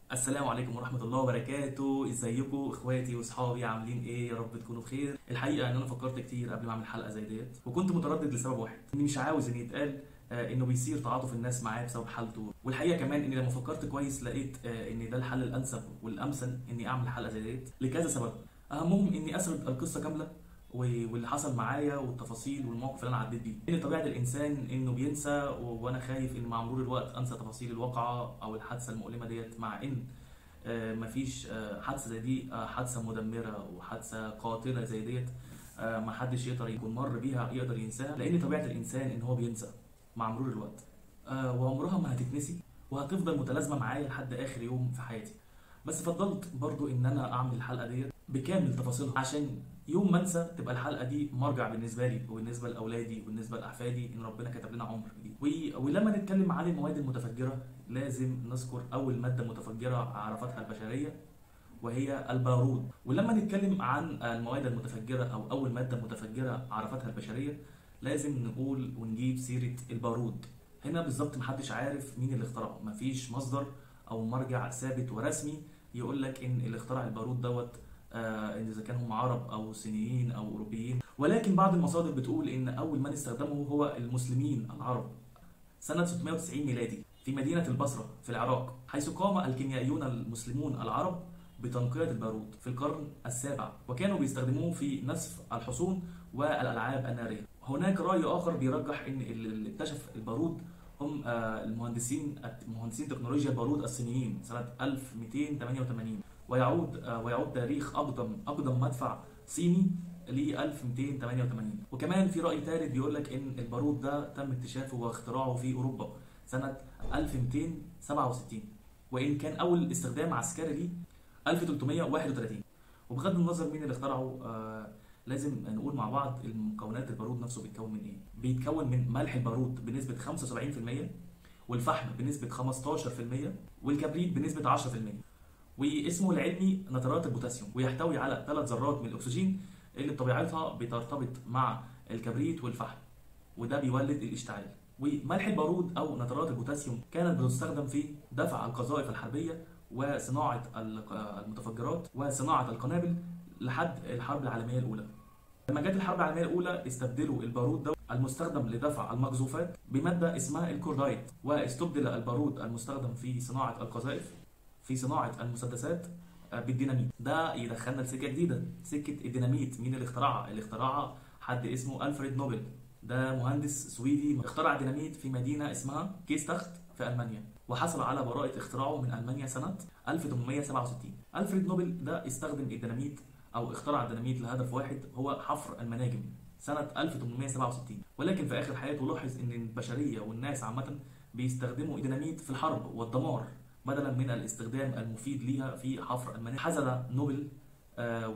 السلام عليكم ورحمة الله وبركاته ازيكم اخواتي واصحابي عاملين ايه يا رب تكونوا بخير الحقيقة ان انا فكرت كتير قبل ما اعمل حلقة زي ديت وكنت متردد لسبب واحد اني مش عاوز ان يتقال آه، انه بيصير تعاطف الناس معاه بسبب حالته والحقيقة كمان اني لما فكرت كويس لقيت آه، ان ده الحل الانسب والامثل اني اعمل حلقة زي ديت لكذا سبب اهمهم اني اسرد القصة كاملة و- واللي حصل معايا والتفاصيل والمواقف اللي انا عديت بيه ان طبيعه الانسان انه بينسى و- وانا خايف ان مع مرور الوقت انسى تفاصيل الواقعه او الحادثه المؤلمه ديت مع ان آه، مفيش آه، حادثه زي دي آه، حادثه مدمره وحادثه قاتله زي ديت آه، ما حدش يقدر يكون مر بيها يقدر ينساها لان طبيعه الانسان ان هو بينسى مع مرور الوقت آه، وعمرها ما هتتنسي وهتفضل متلازمه معايا لحد اخر يوم في حياتي بس فضلت برضو ان انا اعمل الحلقه ديت بكامل تفاصيلها عشان يوم ما انسى تبقى الحلقه دي مرجع بالنسبه لي وبالنسبه لاولادي وبالنسبه لاحفادي ان ربنا كتب لنا عمر جديد و- ولما نتكلم عن المواد المتفجره لازم نذكر اول ماده متفجره عرفتها البشريه وهي البارود ولما نتكلم عن المواد المتفجره او اول ماده متفجره عرفتها البشريه لازم نقول ونجيب سيره البارود هنا بالظبط محدش عارف مين اللي اخترعه مفيش مصدر او مرجع ثابت ورسمي يقول لك ان اللي اخترع البارود دوت آه، ان اذا كان هم عرب او صينيين او اوروبيين ولكن بعض المصادر بتقول ان اول من استخدمه هو المسلمين العرب سنة 690 ميلادي في مدينة البصرة في العراق حيث قام الكيميائيون المسلمون العرب بتنقية البارود في القرن السابع وكانوا بيستخدموه في نسف الحصون والألعاب النارية هناك رأي آخر بيرجح ان اللي اكتشف البارود هم آه، المهندسين مهندسين تكنولوجيا البارود الصينيين سنة 1288 ويعود آه، ويعود تاريخ اقدم اقدم مدفع صيني ل 1288 وكمان في راي ثالث بيقول لك ان البارود ده تم اكتشافه واختراعه في اوروبا سنه 1267 وان كان اول استخدام عسكري ليه 1331 وبغض النظر مين اللي اخترعه آه لازم نقول مع بعض المكونات البارود نفسه بيتكون من ايه بيتكون من ملح البارود بنسبه 75% والفحم بنسبه 15% والكبريت بنسبه 10% واسمه العلمي نترات البوتاسيوم ويحتوي على ثلاث ذرات من الاكسجين اللي بطبيعتها بترتبط مع الكبريت والفحم وده بيولد الاشتعال وملح البارود او نترات البوتاسيوم كانت بتستخدم في دفع القذائف الحربيه وصناعه ال- المتفجرات وصناعه القنابل لحد الحرب العالميه الاولى لما جت الحرب العالميه الاولى استبدلوا البارود ده المستخدم لدفع المقذوفات بماده اسمها الكوردايت واستبدل البارود المستخدم في صناعه القذائف في صناعه المسدسات آه، بالديناميت ده يدخلنا لسكه جديده سكه الديناميت مين اللي اخترعها اللي اخترعها حد اسمه الفريد نوبل ده مهندس سويدي اخترع ديناميت في مدينه اسمها كيستخت في المانيا وحصل على براءه اختراعه من المانيا سنه 1867 الفريد نوبل ده استخدم الديناميت او اخترع الديناميت لهدف واحد هو حفر المناجم سنه 1867 ولكن في اخر حياته لاحظ ان البشريه والناس عامه بيستخدموا الديناميت في الحرب والدمار بدلا من الاستخدام المفيد ليها في حفر المناجم حزن نوبل آه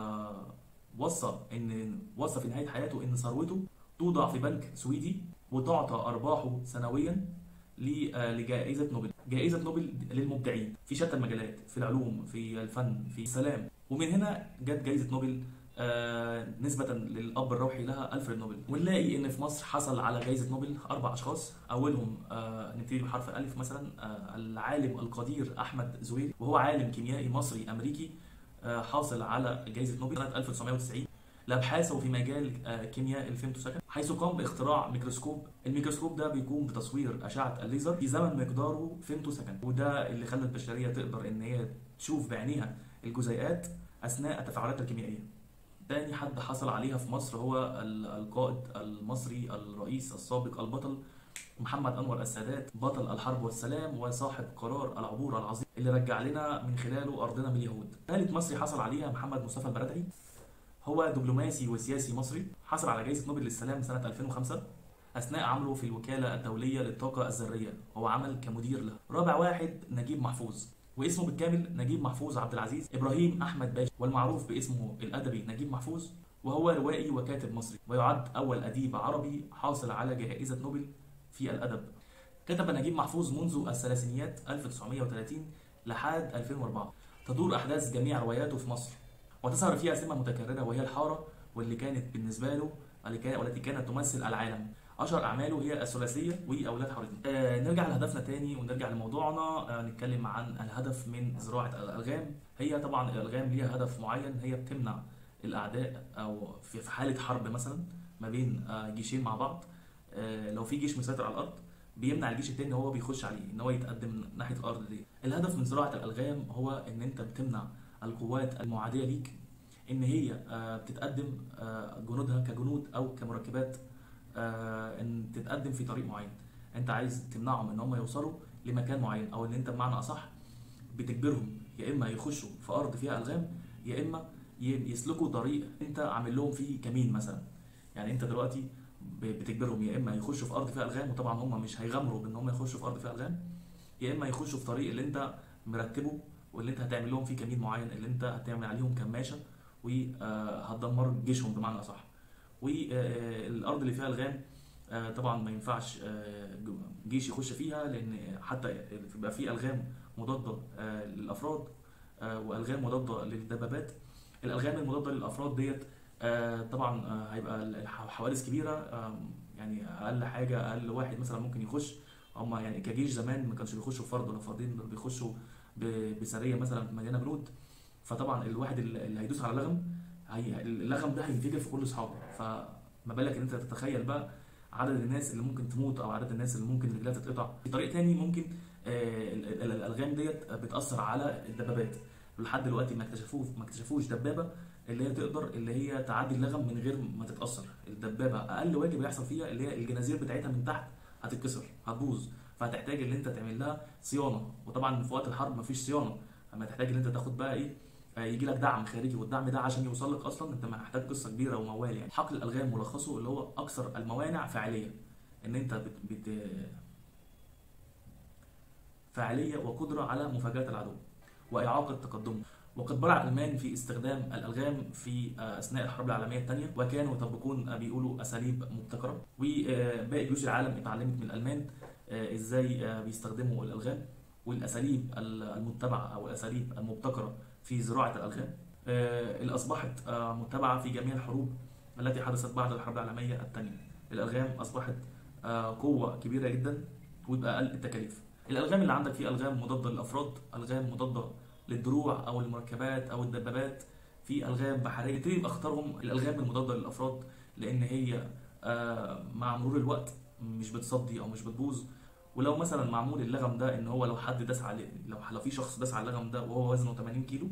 ووصى ان وصى في نهايه حياته ان ثروته توضع في بنك سويدي وتعطى ارباحه سنويا ل- آه، لجائزه نوبل جائزه نوبل للمبدعين في شتى المجالات في العلوم في الفن في السلام ومن هنا جت جائزه نوبل آه، نسبة للأب الروحي لها ألفريد نوبل ونلاقي إن في مصر حصل على جائزة نوبل أربع أشخاص أولهم آه، نبتدي بحرف الألف مثلا آه، العالم القدير أحمد زويل وهو عالم كيميائي مصري أمريكي آه، حاصل على جائزة نوبل سنة 1990 لأبحاثه في مجال آه، كيمياء الفيمتوسكند حيث قام باختراع ميكروسكوب الميكروسكوب ده بيقوم بتصوير أشعة الليزر في زمن مقداره فيمتوسكند وده اللي خلى البشرية تقدر إن هي تشوف بعينيها الجزيئات أثناء التفاعلات الكيميائية تاني حد حصل عليها في مصر هو ال- القائد المصري الرئيس السابق البطل محمد انور السادات بطل الحرب والسلام وصاحب قرار العبور العظيم اللي رجع لنا من خلاله ارضنا من اليهود. ثالث مصري حصل عليها محمد مصطفى البرادعي هو دبلوماسي وسياسي مصري حصل على جائزة نوبل للسلام سنة 2005 أثناء عمله في الوكالة الدولية للطاقة الذرية هو عمل كمدير له رابع واحد نجيب محفوظ واسمه بالكامل نجيب محفوظ عبد العزيز إبراهيم أحمد باشا والمعروف باسمه الأدبي نجيب محفوظ وهو روائي وكاتب مصري ويعد أول أديب عربي حاصل على جائزة نوبل في الأدب كتب نجيب محفوظ منذ الثلاثينيات 1930 لحد 2004 تدور أحداث جميع رواياته في مصر وتظهر فيها سمة متكررة وهي الحارة واللي كانت بالنسبة له والتي كانت تمثل العالم اشهر اعماله هي الثلاثيه واولاد حارتنا آه نرجع لهدفنا تاني ونرجع لموضوعنا آه نتكلم عن الهدف من زراعه الالغام هي طبعا الالغام ليها هدف معين هي بتمنع الاعداء او في في حاله حرب مثلا ما بين آه جيشين مع بعض آه لو في جيش مسيطر على الارض بيمنع الجيش التاني ان هو بيخش عليه ان هو يتقدم ناحيه الارض دي الهدف من زراعه الالغام هو ان انت بتمنع القوات المعاديه ليك ان هي آه، بتتقدم آه، جنودها كجنود او كمركبات آه، ان تتقدم في طريق معين انت عايز تمنعهم ان هم يوصلوا لمكان معين او ان انت بمعنى اصح بتجبرهم يا اما يخشوا في ارض فيها الغام يا اما ي- يسلكوا طريق انت عامل لهم فيه كمين مثلا يعني انت دلوقتي ب- بتجبرهم يا اما يخشوا في ارض فيها الغام وطبعا هم مش هيغامروا بان هم يخشوا في ارض فيها الغام يا اما يخشوا في طريق اللي انت مرتبه واللي انت هتعمل لهم فيه كمين معين اللي انت هتعمل عليهم كماشه وهتدمر جيشهم بمعنى اصح والارض اللي فيها الغام آه، طبعا ما ينفعش آه، جيش يخش فيها لان حتى بيبقى في الغام مضاده آه، للافراد آه، والغام مضاده للدبابات الالغام المضاده للافراد ديت آه، طبعا آه، هيبقى الحوادث كبيره آه، يعني اقل حاجه اقل واحد مثلا ممكن يخش هم يعني كجيش زمان ما كانش بيخشوا فرد ولا فردين دول بيخشوا ب- بسريه مثلا مليانه جنود فطبعا الواحد اللي اللي هيدوس على لغم هي اللغم ده هينفجر في كل اصحابه فما بالك ان انت تتخيل بقى عدد الناس اللي ممكن تموت او عدد الناس اللي ممكن رجلها تتقطع في طريق تاني ممكن آه، ال- ال- الالغام ديت بتاثر على الدبابات لحد دلوقتي ما اكتشفوش ما اكتشفوش دبابه اللي هي تقدر اللي هي تعدي اللغم من غير ما تتاثر الدبابه اقل واجب يحصل فيها اللي هي الجنازير بتاعتها من تحت هتتكسر هتبوظ فهتحتاج ان انت تعمل لها صيانه وطبعا في وقت الحرب مفيش صيانه اما تحتاج ان انت تاخد بقى ايه آه، يجي لك دعم خارجي والدعم ده عشان يوصل لك اصلا انت محتاج قصه كبيره وموال يعني حقل الالغام ملخصه اللي هو اكثر الموانع فاعليه ان انت بت, بت فاعليه وقدره على مفاجاه العدو واعاقه تقدمه وقد برع الالمان في استخدام الالغام في آه، اثناء الحرب العالميه الثانيه وكانوا يطبقون آه، بيقولوا اساليب مبتكره وباقي جيوش العالم اتعلمت من الالمان آه، ازاي آه، بيستخدموا الالغام والاساليب المتبعه او الاساليب المبتكره في زراعه الالغام آه، اللي اصبحت آه، متبعه في جميع الحروب التي حدثت بعد الحرب العالميه الثانيه الالغام اصبحت آه، قوه كبيره جدا وباقل التكاليف الالغام اللي عندك فيه الغام مضاده للافراد الغام مضاده للدروع او المركبات او الدبابات في الغام بحريه ابتدي اختارهم الالغام المضاده للافراد لان هي آه، مع مرور الوقت مش بتصدي او مش بتبوظ ولو مثلا معمول اللغم ده ان هو لو حد داس عليه لو لو في شخص داس على اللغم ده وهو وزنه 80 كيلو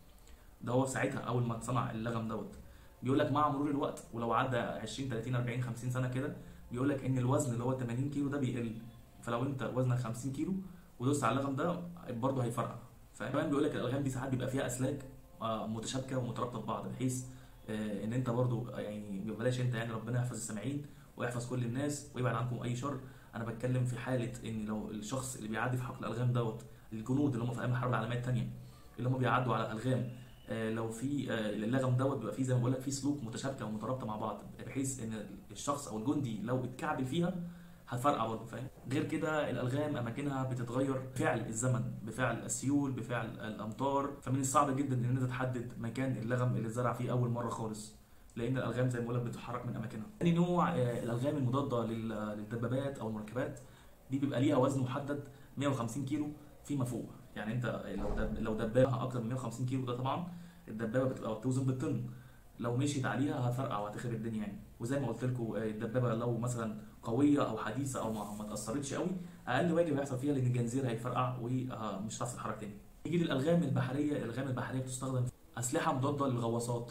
ده هو ساعتها اول ما اتصنع اللغم دوت بيقول لك مع مرور الوقت ولو عدى 20 30 40 50 سنه كده بيقول لك ان الوزن اللي هو 80 كيلو ده بيقل فلو انت وزنك 50 كيلو ودوست على اللغم ده برضه هيفرقع فكمان بيقول لك الالغام دي ساعات بيبقى فيها اسلاك آه، متشابكه ومترابطه ببعض بحيث آه، ان انت برضو يعني بلاش انت يعني ربنا يحفظ السامعين ويحفظ كل الناس ويبعد عنكم اي شر انا بتكلم في حاله ان لو الشخص اللي بيعدي في حقل الالغام دوت الجنود اللي هم في ايام الحرب العالميه الثانيه اللي هم بيعدوا على الالغام آه، لو في آه، اللغم دوت بيبقى فيه زي ما بقول لك فيه سلوك متشابكه ومترابطه مع بعض بحيث ان الشخص او الجندي لو اتكعبل فيها هتفرقع برضه فاهم غير كده الالغام اماكنها بتتغير بفعل الزمن بفعل السيول بفعل الامطار فمن الصعب جدا ان انت تحدد مكان اللغم اللي اتزرع فيه اول مره خالص لان الالغام زي ما بقول لك بتتحرك من اماكنها تاني نوع آه، الالغام المضاده لل- للدبابات او المركبات دي بيبقى ليها وزن محدد 150 كيلو فيما فوق يعني انت لو دب لو دبابه اكتر من 150 كيلو ده طبعا الدبابه بتبقى بتوزن بالطن لو مشيت عليها هتفرقع وهتخرب الدنيا يعني وزي ما قلت لكم آه، الدبابه لو مثلا قويه او حديثه او ما, ما اتاثرتش قوي اقل واجب هيحصل فيها لان الجنزير هيفرقع ومش هتعرف تتحرك تاني نيجي للالغام البحريه الالغام البحريه بتستخدم في اسلحه مضاده للغواصات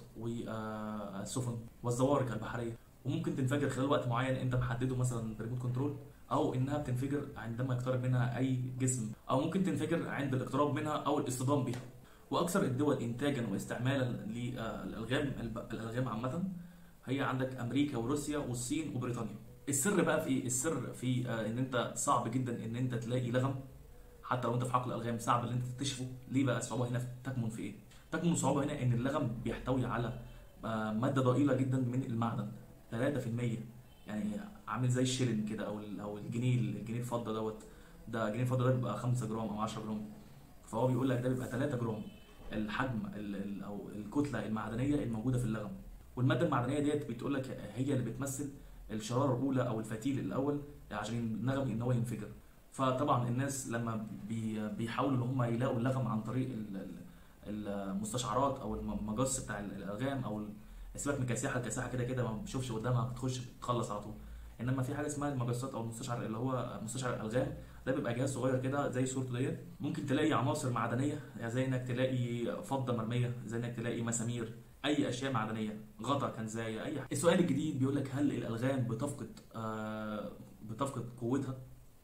والسفن والزوارق البحريه وممكن تنفجر خلال وقت معين انت محدده مثلا بريموت كنترول او انها بتنفجر عندما يقترب منها اي جسم او ممكن تنفجر عند الاقتراب منها او الاصطدام بها واكثر الدول انتاجا واستعمالا للالغام الالغام عامه هي عندك امريكا وروسيا والصين وبريطانيا السر بقى في ايه السر في آه، ان انت صعب جدا ان انت تلاقي لغم حتى لو انت في حقل الالغام صعب ان انت تكتشفه ليه بقى الصعوبه هنا تكمن في ايه تكمن الصعوبه هنا ان اللغم بيحتوي على آه، ماده ضئيله جدا من المعدن 3% يعني عامل زي الشيلن كده او ال- او الجنيه الجنيه الفضه دوت ده جنيه الفضه ده بيبقى 5 جرام او 10 جرام فهو بيقول لك ده بيبقى 3 جرام الحجم ال- ال- او الكتله المعدنيه الموجوده في اللغم والماده المعدنيه ديت بتقول لك هي اللي بتمثل الشراره الاولى او الفتيل الاول عشان النغم ان هو ينفجر فطبعا الناس لما بي بيحاولوا ان هم يلاقوا اللغم عن طريق ال- ال- المستشعرات او المجس بتاع الالغام او ال- سيبك من الكاسحه الكاسحه كده كده ما بتشوفش قدامها بتخش بتخلص على طول انما في حاجه اسمها المجسات او المستشعر اللي هو مستشعر الالغام ده بيبقى جهاز صغير كده زي صورته ديت ممكن تلاقي عناصر معدنيه يعني زي انك تلاقي فضه مرميه زي انك تلاقي مسامير اي اشياء معدنيه غطا كنزايه اي حاجه السؤال الجديد بيقول لك هل الالغام بتفقد آه بتفقد قوتها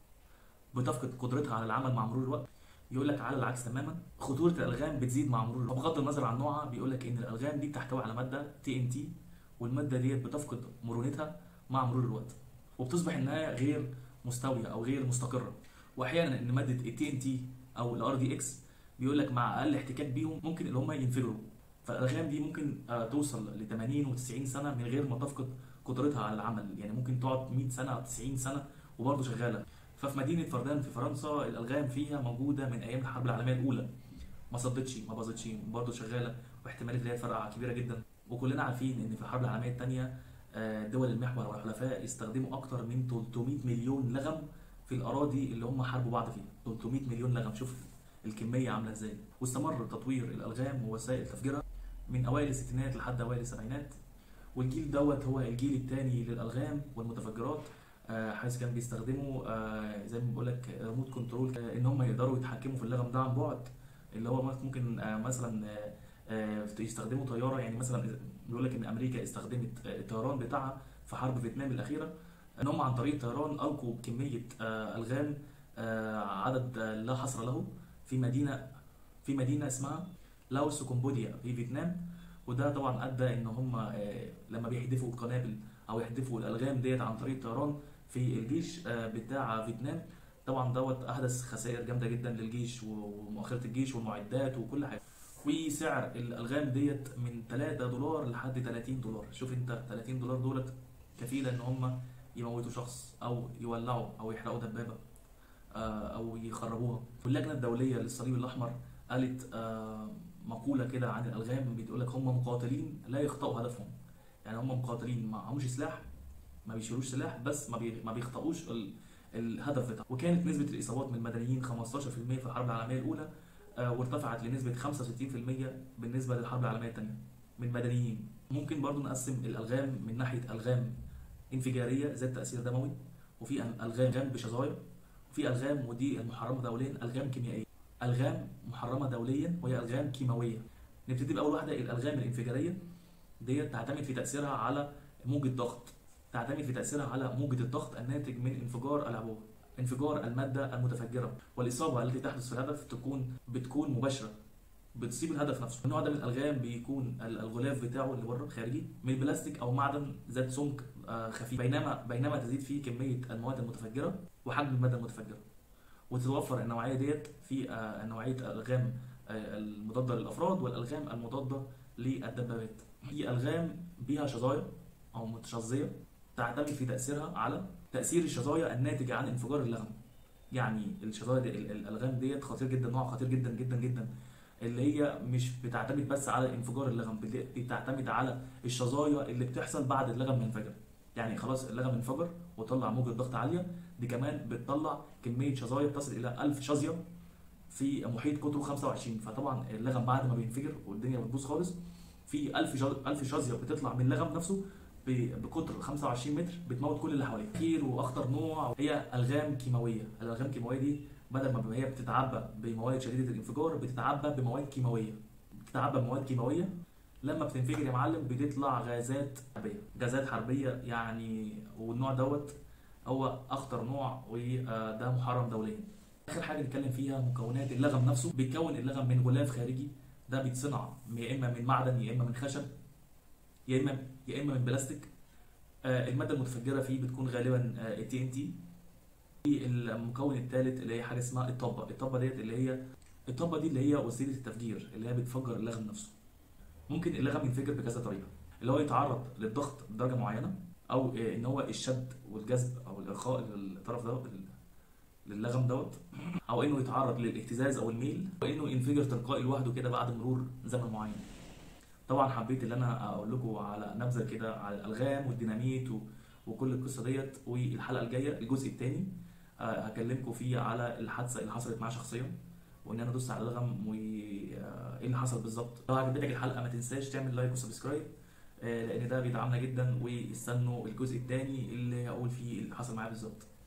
بتفقد قدرتها على العمل مع مرور الوقت يقول لك على العكس تماما خطوره الالغام بتزيد مع مرور الوقت بغض النظر عن نوعها بيقول لك ان الالغام دي بتحتوي على ماده تي ان تي والماده ديت بتفقد مرونتها مع مرور الوقت وبتصبح انها غير مستويه او غير مستقره واحيانا ان ماده التي ان تي او الار دي اكس بيقول لك مع اقل احتكاك بيهم ممكن اللي هم ينفجروا فالالغام دي ممكن آه، توصل ل 80 و90 سنه من غير ما تفقد قدرتها على العمل يعني ممكن تقعد 100 سنه او 90 سنه وبرضه شغاله ففي مدينه فردان في فرنسا الالغام فيها موجوده من ايام الحرب العالميه الاولى ما صدتش ما باظتش برضه شغاله واحتماليه ان هي تفرقع كبيره جدا وكلنا عارفين ان في الحرب العالميه الثانيه دول المحور والحلفاء استخدموا اكتر من 300 مليون لغم في الاراضي اللي هم حاربوا بعض فيها 300 مليون لغم شوف الكميه عامله ازاي واستمر تطوير الالغام ووسائل تفجيرها من اوائل الستينات لحد اوائل السبعينات والجيل دوت هو الجيل الثاني للالغام والمتفجرات آه، حيث كانوا بيستخدموا آه، زي ما بقول لك ريموت كنترول آه، ان هم يقدروا يتحكموا في اللغم ده عن بعد اللي هو ممكن آه، مثلا آه، آه، يستخدموا طياره يعني مثلا بيقول لك ان امريكا استخدمت آه، الطيران بتاعها في حرب فيتنام الاخيره ان هم عن طريق الطيران القوا كميه آه، الغام آه، عدد آه، لا حصر له في مدينه في مدينه اسمها لاوس وكمبوديا في فيتنام وده طبعا ادى ان هم آه، لما بيحدفوا القنابل او يحدفوا الالغام ديت عن طريق الطيران في الجيش آه، بتاع فيتنام طبعا دوت احدث خسائر جامده جدا للجيش ومؤخره الجيش والمعدات وكل حاجه وسعر الالغام ديت من 3 دولار لحد 30 دولار شوف انت 30 دولار دولت كفيله ان هم يموتوا شخص او يولعوا او يحرقوا دبابه آه، او يخربوها واللجنه الدوليه للصليب الاحمر قالت آه، مقوله كده عن الالغام بتقول لك هم مقاتلين لا يخطئوا هدفهم يعني هم مقاتلين ما معهمش سلاح ما بيشيلوش سلاح بس ما بي- ما بيخطئوش ال- الهدف بتاعهم وكانت نسبه الاصابات من المدنيين 15% في الحرب العالميه الاولى آه، وارتفعت لنسبه 65% بالنسبه للحرب العالميه الثانيه من المدنيين ممكن برضو نقسم الالغام من ناحيه الغام انفجاريه ذات تاثير دموي وفي الغام بشظايا وفي الغام ودي المحرمه دوليا الغام كيميائيه الغام محرمه دوليا وهي الغام كيماويه نبتدي باول واحده الالغام الانفجاريه ديت تعتمد في تاثيرها على موجة ضغط تعتمد في تاثيرها على موجة الضغط الناتج من انفجار العبوه انفجار الماده المتفجره والاصابه التي تحدث في الهدف تكون بتكون مباشره بتصيب الهدف نفسه النوع ده من الالغام بيكون ال- الغلاف بتاعه اللي بره خارجي من بلاستيك او معدن ذات سمك آه، خفيف بينما بينما تزيد فيه كميه المواد المتفجره وحجم الماده المتفجره وتتوفر النوعيه ديت في آه، نوعيه الالغام آه، المضاده للافراد والالغام المضاده للدبابات هي الغام بها شظايا او متشظيه تعتمد في تاثيرها على تاثير الشظايا الناتجه عن انفجار اللغم يعني الشظايا دي ال- الالغام ديت خطير جدا نوع خطير جدا جدا جدا اللي هي مش بتعتمد بس على انفجار اللغم بت- بتعتمد على الشظايا اللي بتحصل بعد اللغم ما ينفجر يعني خلاص اللغم انفجر وطلع موجة ضغط عالية دي كمان بتطلع كمية شظايا تصل إلى 1000 شظية في محيط قطره 25 فطبعا اللغم بعد ما بينفجر والدنيا بتبوظ خالص في 1000 شظ- 1000 شظية بتطلع من اللغم نفسه ب- بقطر 25 متر بتموت كل اللي حواليها كتير واخطر نوع هي الغام كيماويه الالغام الكيماويه دي بدل ما هي بتتعبى بمواد شديده الانفجار بتتعبى بمواد كيماويه بتتعبى بمواد كيماويه لما بتنفجر يا معلم بتطلع غازات حربيه غازات حربيه يعني والنوع دوت هو اخطر نوع وده محرم دوليا اخر حاجه نتكلم فيها مكونات اللغم نفسه بيتكون اللغم من غلاف خارجي ده بيتصنع يا اما من معدن يا اما من خشب يا اما يا اما من بلاستيك آه، الماده المتفجره فيه بتكون غالبا التي ان تي المكون الثالث اللي هي حاجه اسمها الطبه الطبه ديت اللي هي الطبه دي اللي هي وسيله التفجير اللي هي بتفجر اللغم نفسه ممكن اللغم ينفجر بكذا طريقه اللي هو يتعرض للضغط بدرجه معينه او آه، ان هو الشد والجذب او الارخاء للطرف دوت للغم دوت او انه يتعرض للاهتزاز او الميل وانه ينفجر تلقائي لوحده كده بعد مرور زمن معين طبعا حبيت ان انا اقول لكم على نبذه كده على الالغام والديناميت و... وكل القصه ديت والحلقه الجايه الجزء الثاني هكلمكم فيه على الحادثه اللي حصلت معايا شخصيا وان انا دوست على الغم وايه اللي حصل بالظبط لو عجبتك الحلقه ما تنساش تعمل لايك وسبسكرايب آه، لان ده بيدعمنا جدا واستنوا الجزء الثاني اللي هقول فيه اللي حصل معايا بالظبط